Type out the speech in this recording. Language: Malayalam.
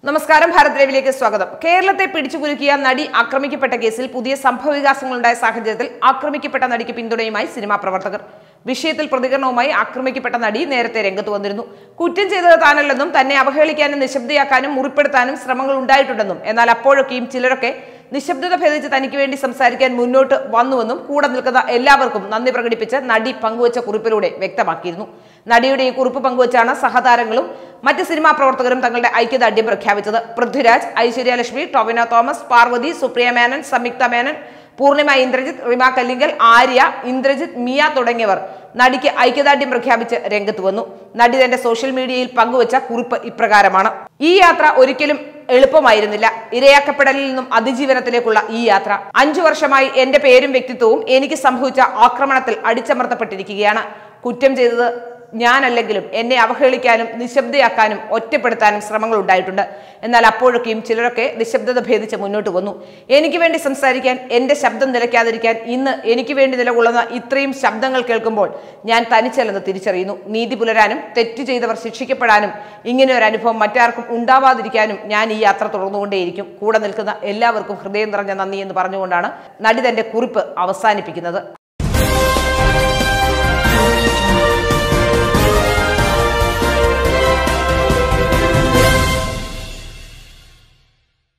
നമസ്കാരം ഭാരത് ലൈവിലേക്ക് സ്വാഗതം കേരളത്തെ പിടിച്ചുകുലുക്കിയ നടി ആക്രമിക്കപ്പെട്ട കേസിൽ പുതിയ സംഭവവികാസങ്ങളുണ്ടായ സാഹചര്യത്തിൽ ആക്രമിക്കപ്പെട്ട നടിക്ക് പിന്തുണയുമായി സിനിമാ പ്രവർത്തകർ വിഷയത്തിൽ പ്രതികരണവുമായി ആക്രമിക്കപ്പെട്ട നടി നേരത്തെ രംഗത്ത് വന്നിരുന്നു കുറ്റം ചെയ്തത് താനല്ലെന്നും തന്നെ അവഹേളിക്കാനും നിശബ്ദയാക്കാനും മുറിപ്പെടുത്താനും ശ്രമങ്ങൾ ഉണ്ടായിട്ടുണ്ടെന്നും എന്നാൽ അപ്പോഴൊക്കെയും ചിലരൊക്കെ നിശബ്ദത ഭേദിച്ച് തനിക്ക് വേണ്ടി സംസാരിക്കാൻ മുന്നോട്ട് വന്നുവെന്നും കൂടെ നിൽക്കുന്ന എല്ലാവർക്കും നന്ദി പ്രകടിപ്പിച്ച് നടി പങ്കുവച്ച കുറിപ്പിലൂടെ വ്യക്തമാക്കിയിരുന്നു നടിയുടെ ഈ കുറിപ്പ് പങ്കുവച്ചാണ് സഹതാരങ്ങളും മറ്റ് സിനിമാ പ്രവർത്തകരും തങ്ങളുടെ ഐക്യദാർഢ്യം പ്രഖ്യാപിച്ചത് പൃഥ്വിരാജ് ഐശ്വര്യ ടൊവിനോ തോമസ് പാർവതി സുപ്രിയ മേനൻ സംയുക്ത മേനൻ പൂർണിമ ഇന്ദ്രജിത്ത് റിമ കല്ലിങ്കൽ ആര്യ ഇന്ദ്രജിത്ത് മിയ തുടങ്ങിയവർ നടിക്ക് ഐക്യദാർഢ്യം പ്രഖ്യാപിച്ച് രംഗത്ത് വന്നു നടി തന്റെ സോഷ്യൽ മീഡിയയിൽ പങ്കുവച്ച കുറിപ്പ് ഇപ്രകാരമാണ് ഈ യാത്ര ഒരിക്കലും എളുപ്പമായിരുന്നില്ല ഇരയാക്കപ്പെടലിൽ നിന്നും അതിജീവനത്തിലേക്കുള്ള ഈ യാത്ര അഞ്ചു വർഷമായി എന്റെ പേരും വ്യക്തിത്വവും എനിക്ക് സംഭവിച്ച ആക്രമണത്തിൽ അടിച്ചമർത്തപ്പെട്ടിരിക്കുകയാണ് കുറ്റം ചെയ്തത് ഞാനല്ലെങ്കിലും എന്നെ അവഹേളിക്കാനും നിശബ്ദയാക്കാനും ഒറ്റപ്പെടുത്താനും ശ്രമങ്ങൾ ഉണ്ടായിട്ടുണ്ട് എന്നാൽ അപ്പോഴൊക്കെയും ചിലരൊക്കെ നിശബ്ദത ഭേദിച്ച് മുന്നോട്ട് വന്നു എനിക്ക് വേണ്ടി സംസാരിക്കാൻ എന്റെ ശബ്ദം നിലയ്ക്കാതിരിക്കാൻ ഇന്ന് എനിക്ക് വേണ്ടി നിലകൊള്ളുന്ന ഇത്രയും ശബ്ദങ്ങൾ കേൾക്കുമ്പോൾ ഞാൻ തനിച്ചല്ലെന്ന് തിരിച്ചറിയുന്നു നീതി പുലരാനും തെറ്റ് ചെയ്തവർ ശിക്ഷിക്കപ്പെടാനും ഇങ്ങനെ ഒരു അനുഭവം മറ്റാർക്കും ഉണ്ടാവാതിരിക്കാനും ഞാൻ ഈ യാത്ര തുടർന്നുകൊണ്ടേയിരിക്കും കൂടെ നിൽക്കുന്ന എല്ലാവർക്കും ഹൃദയം നിറഞ്ഞ നന്ദി എന്ന് പറഞ്ഞുകൊണ്ടാണ് നടി തന്റെ കുറിപ്പ് അവസാനിപ്പിക്കുന്നത്